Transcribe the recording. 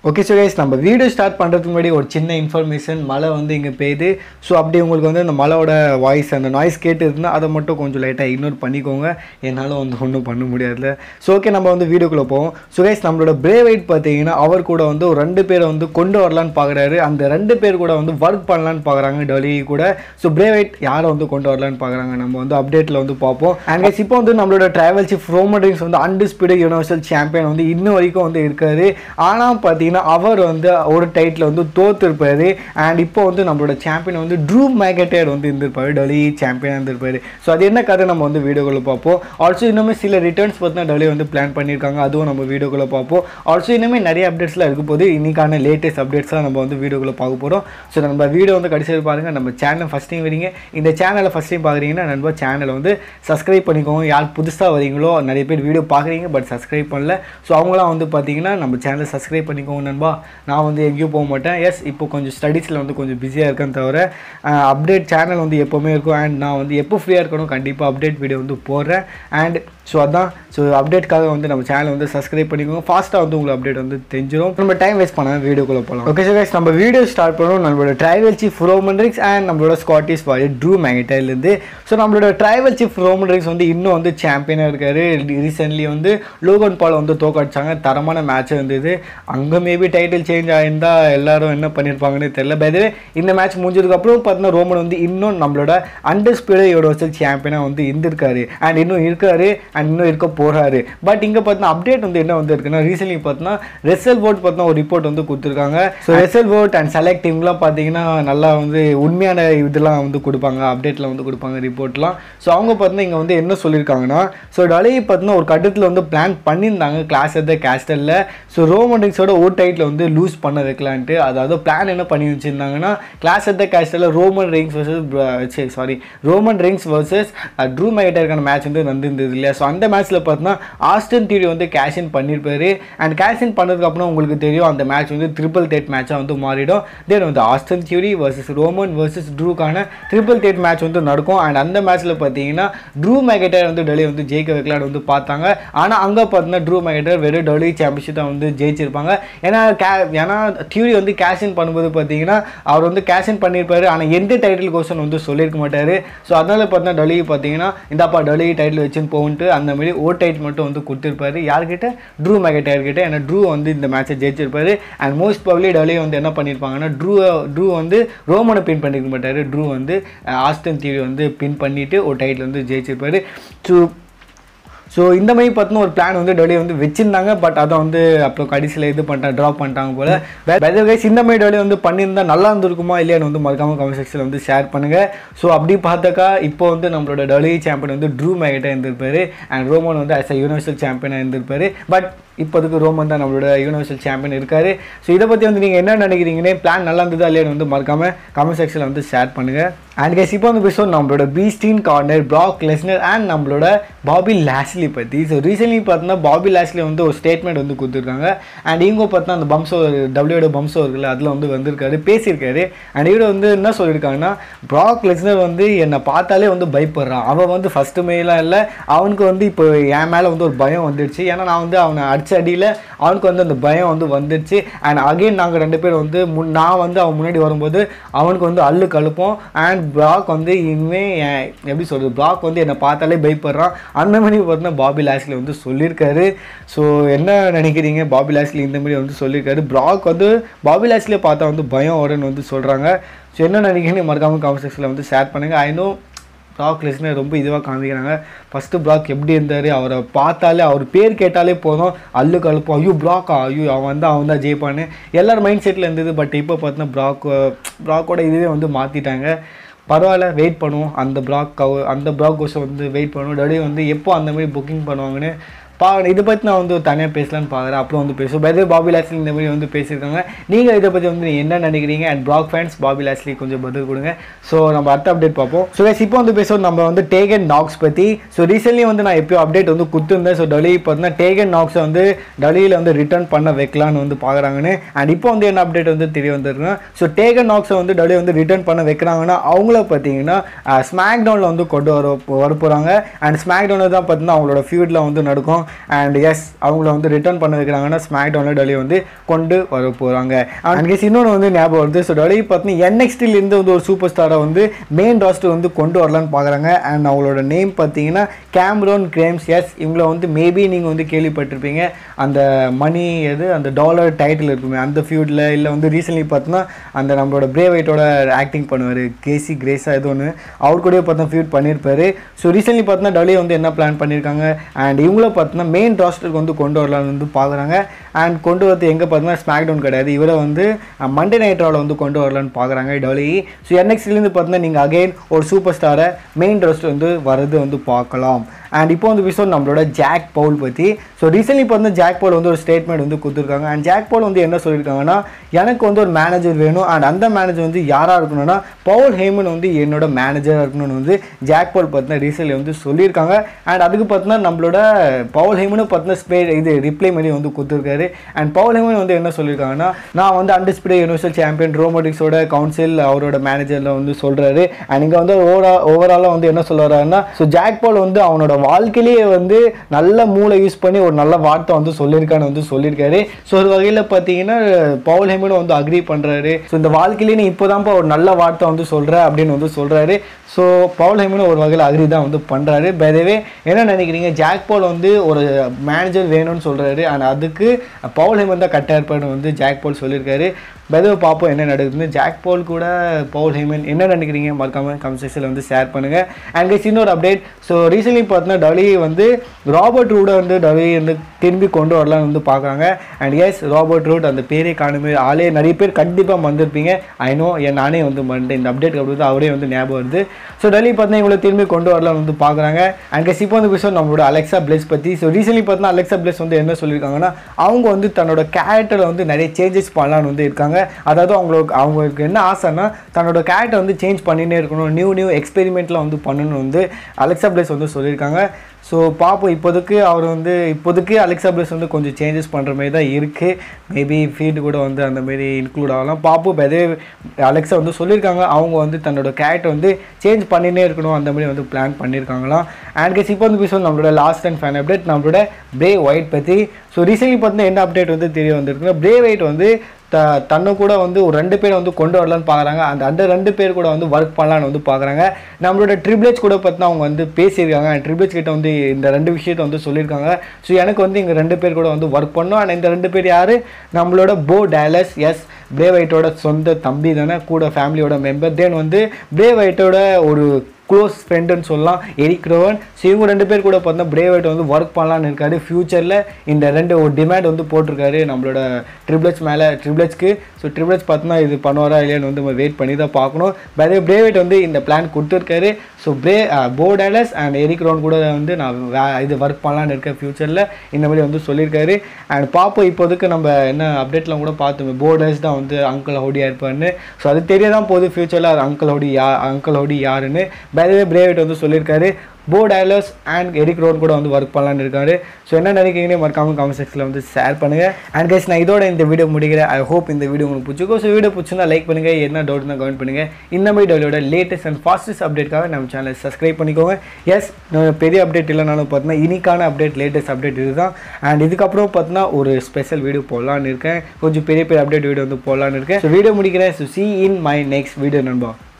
okay so guys நம்ம video start பண்ணுறதுக்கு முன்னாடி ஒரு சின்ன இன்ஃபர்மேஷன் மழை வந்து இங்கே பெய்யுது ஸோ அப்படி உங்களுக்கு வந்து அந்த மழையோட வாய்ஸ் அந்த நாய்ஸ் கேட்டு இருந்தால் அதை மட்டும் கொஞ்சம் லைட்டாக இக்னோர் பண்ணிக்கோங்க என்னால் வந்து ஒன்றும் பண்ண முடியாதுல ஸோ ஓகே நம்ம வந்து வீடியோக்குள்ளே போவோம் ஸோ கைஸ் நம்மளோட பிரேவைட் பார்த்தீங்கன்னா அவர் கூட வந்து ஒரு ரெண்டு பேரை வந்து கொண்டு வரலான்னு பார்க்குறாரு அந்த ரெண்டு பேர் கூட வந்து ஒர்க் பண்ணலான்னு பார்க்குறாங்க டெல்லி கூட ஸோ பிரேவைட் யாரை வந்து கொண்டு வரலான்னு பார்க்குறாங்க நம்ம வந்து அப்டேட்டில் வந்து பார்ப்போம் அண்ட் கைஸ் இப்போ வந்து நம்மளோட ட்ராவல் சீஃப் ரோமன் ரிங்ஸ் வந்து அன்டிஸ்பியூட் யூனிவர்சல் சாம்பியன் வந்து இன்ன வரைக்கும் வந்து இருக்காரு ஆனால் பார்த்தீங்கன்னா அவர் வந்து ஒரு டைட்டில் வந்து தோத்துருப்பாரு அண்ட் இப்போ வந்து நம்மளோட சாம்பியன் வந்து ட்ரூ மேகட்டேர் வந்து இருந்திருப்பாரு டெல்லி சாம்பியனாக இருந்திருப்பாரு ஸோ அது என்ன கதை நம்ம வந்து வீடியோக்குள்ளே பார்ப்போம் ஆல்சோ இன்னுமே சில ரிட்டர்ன்ஸ் பார்த்தீங்கன்னா டெல்லி வந்து பிளான் பண்ணியிருக்காங்க அதுவும் நம்ம வீடியோக்குள்ளே பார்ப்போம் ஆல்சோ இன்னுமே நிறைய அப்டேட்ஸ்லாம் இருக்க போது இன்னைக்கான லேட்டஸ்ட் அப்டேட்ஸ்லாம் நம்ம வந்து வீடியோக்குள்ளே பார்க்க போகிறோம் ஸோ நம்ம வீடியோ வந்து கடைசியில் பாருங்கள் நம்ம சேனல் ஃபஸ்ட் டைம் வரீங்க இந்த சேனலை ஃபஸ்ட் டைம் பார்க்குறீங்கன்னா நண்பா சேனலை வந்து சப்ஸ்கிரைப் பண்ணிக்கோங்க யார் புதுசாக வரீங்களோ நிறைய பேர் வீடியோ பார்க்குறீங்க பட் சப்ஸ்கிரைப் பண்ணல ஸோ அவங்களாம் வந்து பார்த்தீங்கன்னா நம்ம சேனலை சப்ஸ்கிரைப் பண்ணிக்கோங்க நண்பா நான் வந்து எங்கேயும் போக மாட்டேன் எஸ் இப்போ கொஞ்சம் ஸ்டடீஸில் வந்து கொஞ்சம் பிஸியாக இருக்கேன்னு தவிர அப்டேட் சேனல் வந்து எப்போவுமே இருக்கும் அண்ட் நான் வந்து எப்போ ஃப்ரீயாக இருக்கணும் கண்டிப்பாக அப்டேட் வீடியோ வந்து போடுறேன் அண்ட் ஸோ அதான் ஸோ அப்டேட்காக வந்து நம்ம சேனல் வந்து சப்ஸ்கிரைப் பண்ணிக்கோங்க ஃபாஸ்ட்டாக வந்து உங்களுக்கு அப்டேட் வந்து தெரிஞ்சிடும் நம்ம டைம் வேஸ்ட் பண்ண வீடியோக்குள்ளே போகலாம் ஓகே சார் நம்ம வீடியோ ஸ்டார்ட் பண்ணுவோம் நம்மளோட tribal chief Roman Reigns and நம்மளோட ஸ்காட்டிஷ் வாரியர் ட்ரூ மேகட்டைலேருந்து ஸோ நம்மளோட ட்ரைவல் சீஃப் ரோமன் ரிக்ஸ் வந்து இன்னும் வந்து சாம்பியனாக இருக்காரு ரீசெண்ட்லி வந்து லோகன் பால் வந்து தோக்கடிச்சாங்க தரமான மேட்ச் இருந்தது அங்கே மேபி டைட்டில் சேஞ்ச் ஆயிருந்தா எல்லாரும் என்ன பண்ணியிருப்பாங்கன்னு தெரியல பதவே இந்த மேட்ச் முடிஞ்சதுக்கப்புறம் பார்த்தீங்கன்னா ரோமன் வந்து இன்னும் நம்மளோட அண்டர்ஸ்பீடு யூனிவர்சல் சாம்பியனாக வந்து இருந்திருக்காரு அண்ட் இன்னும் இருக்காரு அண்ட் இன்னும் இருக்க போகிறாரு பட் இங்கே பார்த்தீங்கன்னா அப்டேட் வந்து என்ன வந்து இருக்குன்னா ரீசென்ட்லி பார்த்தீங்கன்னா ரெசல் போர்ட் பார்த்தீங்கன்னா ஒரு ரிப்போர்ட் வந்து கொடுத்துருக்காங்க ஸோ ரெசல் போர்ட் அண்ட் செலக்ட் டீம்லாம் பார்த்தீங்கன்னா நல்லா வந்து உண்மையான இதெல்லாம் வந்து கொடுப்பாங்க அப்டேட்டில் வந்து கொடுப்பாங்க ரிப்போர்ட்லாம் ஸோ அவங்க பார்த்தீங்கன்னா இங்கே வந்து என்ன சொல்லியிருக்காங்கன்னா ஸோ டலி பார்த்தீங்கன்னா ஒரு கட்டத்தில் வந்து பிளான் பண்ணியிருந்தாங்க கிளாஸ் எத்த கேஸ்டலில் ஸோ ரோமன்டிக்ஸோட ஒரு டைட்டில் வந்து லூஸ் பண்ண வைக்கலான்ட்டு அதாவது பிளான் என்ன பண்ணி வச்சுருந்தாங்கன்னா கிளாஸ் எத்த கேஸ்டலில் Roman Reigns versus sorry Roman Reigns versus Drew மேகட்டருக்கான மேட்ச் வந்து வந்திருந்தது இல்லையா ஸோ அந்த மேட்ச்சில் பார்த்தீங்கன்னா ஆஸ்டன் தியூரி வந்து கேஷ் இன் பண்ணியிருப்பாரு அண்ட் கேஷ் இன் பண்ணதுக்கப்புறம் உங்களுக்கு தெரியும் அந்த மேட்ச் வந்து ட்ரிபிள் தேட் மேட்சாக வந்து மாறிடும் தென் வந்து Austin Theory versus Roman versus ட்ரூக்கான ட்ரிபிள் தேட் மேட்ச் வந்து நடக்கும் அண்ட் அந்த மேட்ச்சில் பார்த்தீங்கன்னா ட்ரூ மேகட்டர் வந்து டெல்லி வந்து ஜெயிக்க வைக்கலான்னு வந்து பார்த்தாங்க ஆனால் அங்கே பார்த்தீங்கன்னா ட்ரூ மேகட்டர் வெறும் டெல்லி சாம்பியன்ஷிப் தான் வந்து ஜெயிச்சிருப்பாங்க ஏன்னா கே ஏன்னா தியூரி வந்து கேஷ் இன் பண்ணும்போது பார்த்தீங்கன்னா அவர் வந்து கேஷ் இன் பண்ணியிருப்பாரு ஆனால் எந்த டைட்டில் கோஷன் வந்து சொல்லியிருக்க மாட்டார் ஸோ அதனால பார்த்தீங்கன்னா டெல்லி பார்த்தீங்கன்னா இந்தாப்பா டெல்லி டைட்டில் வச்சுன்னு போகுன்ட்டு அந்த மாதிரி ஓ டைட் மட்டும் வந்து கொடுத்துருப்பாரு யார்கிட்ட ட்ரூ மெகட்டர் கிட்ட ஏன்னா ட்ரூ வந்து இந்த மேட்சை ஜெயிச்சிருப்பாரு அண்ட் மோஸ்ட் ப்ராப்ளி டெல்லி வந்து என்ன பண்ணியிருப்பாங்கன்னா ட்ரூ ட்ரூ வந்து ரோமனை பின் பண்ணிருக்க மாட்டார் ட்ரூ வந்து ஆஸ்டன் தீவி வந்து பின் பண்ணிவிட்டு ஒரு டைட்டில் வந்து ஜெயிச்சிருப்பாரு ஸோ ஸோ இந்த மாதிரி பார்த்தோன்னா ஒரு பிளான் வந்து டெல்லி வந்து வச்சிருந்தாங்க பட் அதை வந்து அப்புறம் கடைசியில் இது பண்ணிட்டாங்க ட்ராப் பண்ணிட்டாங்க போல் வேறு கைஸ் இந்த மாதிரி டெல்லி வந்து பண்ணியிருந்தா நல்லா இருந்திருக்குமா இல்லையான்னு வந்து மறக்காம கமெண்ட் செக்ஷனில் வந்து ஷேர் பண்ணுங்கள் ஸோ அப்படி பார்த்தாக்கா இப்போ வந்து நம்மளோட டெல்லி சாம்பியன் வந்து ட்ரூ மேகட்டாக இருந்திருப்பாரு அண்ட் ரோமன் வந்து ஆஸ் அ யூனிவர்சல் சாம்பியனாக இருந்திருப்பாரு பட் இப்போதுக்கு ரோமன் தான் நம்மளோட யூனிவர்சல் சாம்பியன் இருக்காரு ஸோ இதை பற்றி வந்து நீங்கள் என்ன நினைக்கிறீங்கன்னே பிளான் நல்லா இருந்ததா இல்லையான்னு வந்து மறக்காம கமெண்ட் செக்ஷனில் வந்து ஷேர் பண்ணுங்கள் அண்ட் கேஸ் இப்போ வந்து பேசுவோம் நம்மளோட beast incarnate Brock Lesnar and நம்மளோட பாபி லாஸ்லி பற்றி ஸோ ரீசென்ட்லி பார்த்தீங்கன்னா பாபி லாஸ்லி வந்து ஒரு ஸ்டேட்மெண்ட் வந்து கொடுத்துருக்காங்க அண்ட் இவங்க பார்த்தா அந்த பம்சோ டபிள்யூட பம்சோ இருக்குல்ல அதில் வந்து வந்திருக்காரு பேசியிருக்காரு அண்ட் இவர் வந்து என்ன சொல்லியிருக்காங்கன்னா பிராக் லெஸ்னர் வந்து என்னை பார்த்தாலே வந்து பயப்படுறான் அவன் வந்து ஃபஸ்ட்டு மேலாம் இல்லை அவனுக்கு வந்து இப்போ என் மேலே வந்து ஒரு பயம் வந்துடுச்சு ஏன்னா நான் வந்து அவனை அடிச்ச அடியில் அவனுக்கு வந்து அந்த பயம் வந்து வந்துடுச்சு அண்ட் அகெயின் நாங்கள் ரெண்டு பேர் வந்து முன் நான் வந்து அவன் முன்னாடி வரும்போது அவனுக்கு வந்து அல்லு கழுப்போம் அண்ட் பிராக் வந்து இனிமேல் எப்படி சொல்கிறது பிராக் வந்து என்னை பார்த்தாலே பயப்படுறான் அந்த மாதிரி பார்த்தீங்கன்னா பாபி லாஸ்லி வந்து சொல்லியிருக்காரு ஸோ என்ன நினைக்கிறீங்க பாபி லாஸ்லி இந்த மாதிரி வந்து சொல்லியிருக்காரு பிராக் வந்து பாபி லாஸ்லியை பார்த்தா வந்து பயம் வரும்னு வந்து சொல்கிறாங்க ஸோ என்ன நினைக்கிறீங்க மறக்காமல் காமெண்ட் செக்ஷனில் வந்து ஷேர் பண்ணுங்கள் ஐ நோ ப்ராக் லெஸ்னர் ரொம்ப இதுவாக காமிக்கிறாங்க ஃபஸ்ட்டு ப்ராக் எப்படி இருந்தார் அவரை பார்த்தாலே அவர் பேர் கேட்டாலே போதும் அல்லு கழுப்போம் ஐயோ ப்ராக்கா ஐயோ அவன் வந்து அவன் தான் ஜெயிப்பான்னு எல்லார் மைண்ட் செட்டில் இருந்தது பட் இப்போ பார்த்தீங்கன்னா ப்ராக் ப்ராக்கோட இதுவே வந்து மாற்றிட்டாங்க பரவாயில்ல வெயிட் பண்ணுவோம் அந்த ப்ராக் அந்த ப்ராக் கோஷம் வந்து வெயிட் பண்ணுவோம் டெய்லி வந்து எப்போ அந்த மாதிரி புக்கிங் பண்ணுவாங்கன்னு பா இதை பற்றி நான் வந்து தனியாக பேசலான்னு பார்க்குறேன் அப்புறம் வந்து பேசுவோம் பை பாபி லாஸ்லி இந்த மாதிரி வந்து பேசியிருக்காங்க நீங்கள் இதை பற்றி வந்து என்ன நினைக்கிறீங்க and Brock fans Bobby Lashley கொஞ்சம் பதில் கொடுங்க ஸோ நம்ம அடுத்த அப்டேட் பார்ப்போம் ஸோ guys, இப்போ வந்து பேசுவோம் நம்ம வந்து டேகன் நாக்ஸ் பற்றி ஸோ ரீசென்ட்லி வந்து நான் எப்போ அப்டேட் வந்து கொடுத்துருந்தேன் ஸோ டெல்லி பார்த்தீங்கன்னா டேகன் நாக்ஸை வந்து டெல்லியில் வந்து ரிட்டர்ன் பண்ண வைக்கலான்னு வந்து பார்க்குறாங்கன்னு அண்ட் இப்போ வந்து என்ன அப்டேட் வந்து தெரிய வந்திருக்குன்னா ஸோ டேகன் நாக்ஸை வந்து டெல்லி வந்து ரிட்டர்ன் பண்ண வைக்கிறாங்கன்னா அவங்கள பார்த்தீங்கன்னா ஸ்மாக் டவுனில் வந்து கொண்டு வர வர போகிறாங்க அண்ட் ஸ்மாக் டவுனில் தான் பார்த்தீங்கன்னா அவங்களோட ஃபியூடில் வந்து நடக்கும் அண்ட் எஸ் அவங்கள வந்து ரிட்டர்ன் பண்ண வைக்கிறாங்கன்னா ஸ்மாக் டவுனில் டெலி வந்து கொண்டு வர போகிறாங்க அண்ட் கெஸ் இன்னொன்று வந்து ஞாபகம் வருது ஸோ டெலி பார்த்தீங்கன்னா என்எக்ஸ்டிலேருந்து வந்து ஒரு சூப்பர் ஸ்டாரை வந்து மெயின் ராஸ்டர் வந்து கொண்டு வரலான்னு பார்க்குறாங்க அண்ட் அவங்களோட நேம் பார்த்தீங்கன்னா கேம்ரோன் கிரேம்ஸ் எஸ் இவங்கள வந்து மேபி நீங்கள் வந்து கேள்விப்பட்டிருப்பீங்க அந்த மணி எது அந்த டாலர் டைட்டில் இருக்குமே அந்த ஃபியூடில் இல்லை வந்து ரீசென்ட்லி பார்த்தோன்னா அந்த நம்மளோட பிரேவைட்டோட ஆக்டிங் பண்ணுவார் கேசி கிரேஸா ஏதோ ஒன்று அவர் கூடயே பார்த்தா ஃபியூட் பண்ணியிருப்பாரு ஸோ ரீசென்ட்லி பார்த்தோன்னா டலி வந்து என்ன பிளான் பண்ணியிருக்காங்க அண்ட் இவங்கள பார்த்தோன்னா மெயின் ராஸ்டருக்கு வந்து கொண்டு வரலாம்னு வந்து பார்க்குறாங்க அண்ட் கொண்டு வரது எங்கே பார்த்தோன்னா ஸ்மாக் டவுன் கிடையாது இவரை வந்து மண்டே நைட் ராவில் வந்து கொண்டு வரலான்னு பார்க்குறாங்க டலி ஸோ என்எக்ஸ்லேருந்து பார்த்தோன்னா நீங்கள் அகைன் ஒரு சூப்பர் ஸ்டாரை மெயின் ராஸ்டர் வந்து வரது வந்து பார்க்கலாம் அண்ட் இப்போ வந்து எபிசோட் நம்மளோட ஜாக் பவுல் பற்றி ஸோ ரீசென்ட்லி பார்த்தா ஜாக் பவுல் வந்து ஒரு ஸ்டேட்மெண்ட் வந்து கொடுத்துருக்காங்க அண்ட் ஜாக் பவுல் வந்து என்ன சொல்லியிருக்காங்கன்னா எனக்கு வந்து ஒரு மேனேஜர் வேணும் அண்ட் அந்த மேனேஜர் வந்து யாராக இருக்கணும்னா பவுல் ஹேமன் வந்து என்னோட மேனேஜராக இருக்கணும்னு வந்து ஜாக் பவுல் பார்த்தீங்கன்னா ரீசென்ட்லி வந்து சொல்லியிருக்காங்க அண்ட் அதுக்கு பார்த்தீங்கன்னா நம்மளோட பவுல் ஹேமனும் பார்த்தீங்கன்னா ஸ்பே இது ரிப்ளை பண்ணி வந்து கொடுத்துருக்காரு அண்ட் பவுல் ஹேமன் வந்து என்ன சொல்லியிருக்காங்கன்னா நான் வந்து அண்டர்ஸ்பிரே யூனிவர்சல் சாம்பியன் ரோபோட்டிக்ஸோட கவுன்சில் அவரோட மேனேஜரில் வந்து சொல்கிறாரு அண்ட் இங்கே வந்து ஓவரா ஓவராலாக வந்து என்ன சொல்கிறாருன்னா ஸோ ஜாக் பால் வந்து அவனோட வாழ்க்கையிலேயே வந்து நல்ல மூளை யூஸ் பண்ணி ஒரு நல்ல வார்த்தை வந்து சொல்லியிருக்கான்னு வந்து சொல்லியிருக்காரு ஸோ ஒரு வகையில் பார்த்தீங்கன்னா பவுல் ஹெமனும் வந்து அக்ரி பண்ணுறாரு ஸோ இந்த வாழ்க்கையிலேயே நீ இப்போதான்ப்பா ஒரு நல்ல வார்த்தை வந்து சொல்கிற அப்படின்னு வந்து சொல்கிறாரு ஸோ பவுல் ஹெமனும் ஒரு வகையில் அக்ரி தான் வந்து பண்ணுறாரு பதவே என்ன நினைக்கிறீங்க ஜாக் பால் வந்து ஒரு மேனேஜர் வேணும்னு சொல்கிறாரு அண்ட் அதுக்கு பவுல் ஹெமன் தான் கட்டாக இருப்பார்னு வந்து ஜாக் பால் சொல்லியிருக்காரு பதவை பார்ப்போம் என்ன நடக்குதுன்னு ஜாக் பால் கூட பவுல் ஹேமன் என்ன நினைக்கிறீங்க மறக்காமல் கமெண்ட் செக்ஷனில் வந்து ஷேர் பண்ணுங்கள் அண்ட் கைஸ் இன்னொரு அப்டேட் ஸோ ரீசென்ட்லி பார்த்தீங்கன்னா டலி வந்து ராபர்ட் ரூடை வந்து டலி வந்து திரும்பி கொண்டு வரலாம்னு வந்து பார்க்குறாங்க அண்ட் எஸ் ராபர்ட் ரூட் அந்த பேரே காணுமே ஆளே நிறைய பேர் கண்டிப்பாக வந்திருப்பீங்க ஐ நோ என் நானே வந்து மறந்துட்டேன் இந்த அப்டேட் அப்படி அவரே வந்து ஞாபகம் வருது ஸோ டெல்லி பார்த்தீங்கன்னா இவங்களை திரும்பி கொண்டு வரலாம்னு வந்து பார்க்குறாங்க அண்ட் கைஸ் இப்போ வந்து விஷயம் நம்மளோட அலெக்சா பிளேஸ் பற்றி ஸோ ரீசென்ட்லி பார்த்தீங்கன்னா அலெக்சா பிளேஸ் வந்து என்ன சொல்லியிருக்காங்கன்னா அவங்க வந்து தன்னோட கேரக்டரில் வந்து நிறைய சேஞ்சஸ் பண்ணலான்னு வந்து இருக்காங்க அதாவது அவங்களுக்கு அவங்களுக்கு என்ன ஆசைன்னா தன்னோட கேரக்டர் வந்து சேஞ்ச் பண்ணினே இருக்கணும் நியூ நியூ எக்ஸ்பெரிமெண்ட்லாம் வந்து பண்ணணும் வந்து அலெக்சா பிளேஸ் வந்து சொல்லியிருக்காங்க ஸோ பார்ப்போம் இப்போதைக்கு அவர் வந்து இப்போதைக்கு அலெக்சா பிளஸ் வந்து கொஞ்சம் சேஞ்சஸ் பண்ணுற மாதிரி தான் இருக்குது மேபி ஃபீல்டு கூட வந்து அந்த மாதிரி இன்க்ளூட் ஆகலாம் பார்ப்போம் பெதே அலெக்சா வந்து சொல்லியிருக்காங்க அவங்க வந்து தன்னோட கேரக்டர் வந்து சேஞ்ச் பண்ணினே இருக்கணும் அந்த மாதிரி வந்து பிளான் பண்ணியிருக்காங்களாம் அண்ட் கெஸ் இப்போ வந்து பேசுவோம் நம்மளோட லாஸ்ட் அண்ட் ஃபைன் அப்டேட் நம்மளோட பிரே ஒயிட் பற்றி ஸோ ரீசென்ட்லி பார்த்தீங்கன்னா என்ன அப்டேட் வந்து தெரிய வந்திருக்குன்னா பிரே ஒயிட் வந்து த தன்னை கூட வந்து ஒரு ரெண்டு பேரை வந்து கொண்டு வரலான்னு பார்க்குறாங்க அந்த அந்த ரெண்டு பேர் கூட வந்து ஒர்க் பண்ணலான்னு வந்து பார்க்குறாங்க நம்மளோட ட்ரிபிளேஜ் கூட பார்த்தா அவங்க வந்து பேசியிருக்காங்க ட்ரிபிளேஜ் கிட்ட வந்து இந்த ரெண்டு விஷயத்த வந்து சொல்லியிருக்காங்க ஸோ எனக்கு வந்து இங்கே ரெண்டு பேர் கூட வந்து ஒர்க் பண்ணோம் அண்ட் இந்த ரெண்டு பேர் யார் நம்மளோட போ டேலஸ் எஸ் பிரேவைட்டோட சொந்த தம்பி தானே கூட ஃபேமிலியோட மெம்பர் தென் வந்து பிரேவைட்டோட ஒரு க்ளோஸ் ஃப்ரெண்டுன்னு சொல்லலாம் எரிக் ரோவன் ஸோ இவங்க ரெண்டு பேர் கூட பார்த்தா பிரேவைட் வந்து ஒர்க் பண்ணலான்னு இருக்காரு ஃப்யூச்சரில் இந்த ரெண்டு ஒரு டிமாண்ட் வந்து போட்டிருக்காரு நம்மளோட ட்ரிபிள்ஸ் மேலே ட்ரிபிள்ஸ்க்கு ஸோ ட்ரிபிள்ஸ் பார்த்தோன்னா இது பண்ணுவாரா இல்லையான்னு வந்து நம்ம வெயிட் பண்ணி தான் பார்க்கணும் பே பிரேவைட் வந்து இந்த பிளான் கொடுத்துருக்காரு ஸோ பிரே போ டேலஸ் அண்ட் எரிக் ரோன் கூட வந்து நான் வே இது ஒர்க் பண்ணலான்னு இருக்கேன் ஃப்யூச்சரில் இந்த மாதிரி வந்து சொல்லியிருக்காரு அண்ட் பார்ப்போம் இப்போதைக்கு நம்ம என்ன அப்டேட்லாம் கூட பார்த்தோமே போ டேலஸ் தான் வந்து அங்கிள் ஹோடியாக இருப்பார்னு ஸோ அது தெரிய தான் போகுது ஃப்யூச்சரில் அது அங்கிள் ஹோடி யா அங்கிள் ஹோடி யாருன்னு பைதவே பிரேவிட் வந்து சொல்லியிருக்காரு போ டயலர்ஸ் அண்ட் எரிக் ரோட் கூட வந்து ஒர்க் பண்ணலான்னு இருக்காரு ஸோ என்ன நினைக்கிறீங்கன்னு மறக்காமல் கமெண்ட் செக்ஷனில் வந்து ஷேர் பண்ணுங்கள் அண்ட் கைஸ் நான் இதோட இந்த வீடியோ முடிக்கிறேன் ஐ ஹோப் இந்த வீடியோ உங்களுக்கு பிடிச்சிருக்கும் ஸோ வீடியோ பிடிச்சிருந்தா லைக் பண்ணுங்கள் என்ன டவுட் தான் கமெண்ட் பண்ணுங்கள் இந்த மாதிரி டவுலோட லேட்டஸ்ட் அண்ட் ஃபாஸ்டஸ்ட் அப்டேட்காக நம்ம சேனலை சப்ஸ்கிரைப் பண்ணிக்கோங்க எஸ் பெரிய அப்டேட் இல்லைனாலும் பார்த்தீங்கன்னா இனிக்கான அப்டேட் லேட்டஸ்ட் அப்டேட் இதுதான் அண்ட் இதுக்கப்புறம் பார்த்தீங்கன்னா ஒரு ஸ்பெஷல் வீடியோ போடலான்னு இருக்கேன் கொஞ்சம் பெரிய பெரிய அப்டேட் வீடியோ வந்து போடலான்னு இருக்கேன் ஸோ வீடியோ முடிக்கிறேன் so see in my next video நண்பா